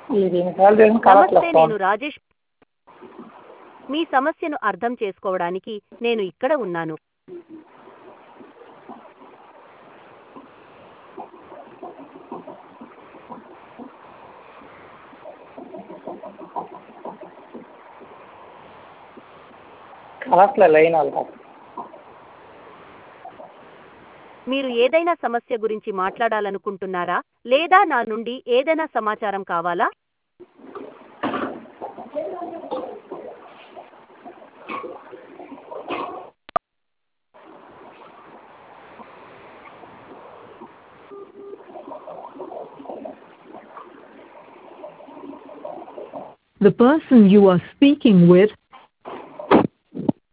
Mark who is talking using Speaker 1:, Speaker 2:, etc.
Speaker 1: ఇది ఎన్నిసార్లు చేసిన కలర్లు
Speaker 2: నమస్తే
Speaker 1: వస్తా
Speaker 2: నేను రాజేష్ మీ సమస్యను అర్థం చేసుకోవడానికి నేను ఇక్కడ ఉన్నాను
Speaker 1: కలర్స్లో లైన్ వెళ్తాం
Speaker 2: మీరు ఏదైనా సమస్య గురించి మాట్లాడాలనుకుంటున్నారా లేదా నా నుండి ఏదైనా సమాచారం కావాలా
Speaker 3: The person you are speaking with